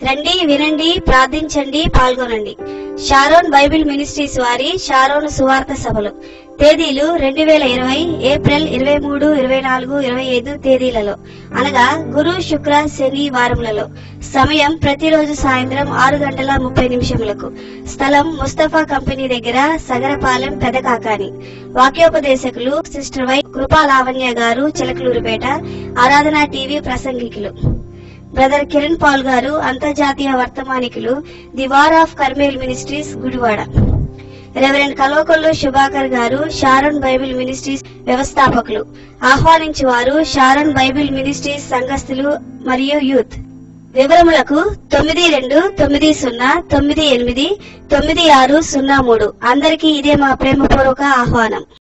రండి వినండి ప్రార్థించండి పాల్గొనండి షారోన్ బైబిల్ మినిస్ట్రీస్ వారి షారోన్ సువార్త సభలు తేదీలు రెండు వేల ఇరవై ఏప్రిల్ ఇరవై మూడు ఇరవై నాలుగు ఇరవై ఐదు తేదీలలో అనగా గురు శుక్ర శని వారములలో సమయం ప్రతిరోజు సాయంత్రం ఆరు గంటల ముప్పై నిమిషములకు స్థలం ముస్తఫా కంపెనీ దగ్గర సగరపాలెం పెదకాకాని వాక్యోపదేశకులు sister Y Krupa Lavanya garu Chilakaluripet Aradhana TV ప్రసంగికులు బ్రదర్ కిరణ్ పాల్ గారు అంతర్జాతీయ వర్తమానికులు the war of Carmel ministries Gudivada reverend Kalvakollu Subhakar garu Sharon Bible ministries వ్యవస్థాపకులు ఆహ్వానించు వారు షారన్ బైబిల్ మినిస్ట్రీస్ సంఘస్థులు మరియు యూత్ వివరములకు తొమ్మిది రెండు తొమ్మిది సున్నా తొమ్మిది ఎనిమిది తొమ్మిది ఆరు సున్నా మూడు అందరికీ ఇదే మా ప్రేమపూర్వక ఆహ్వానం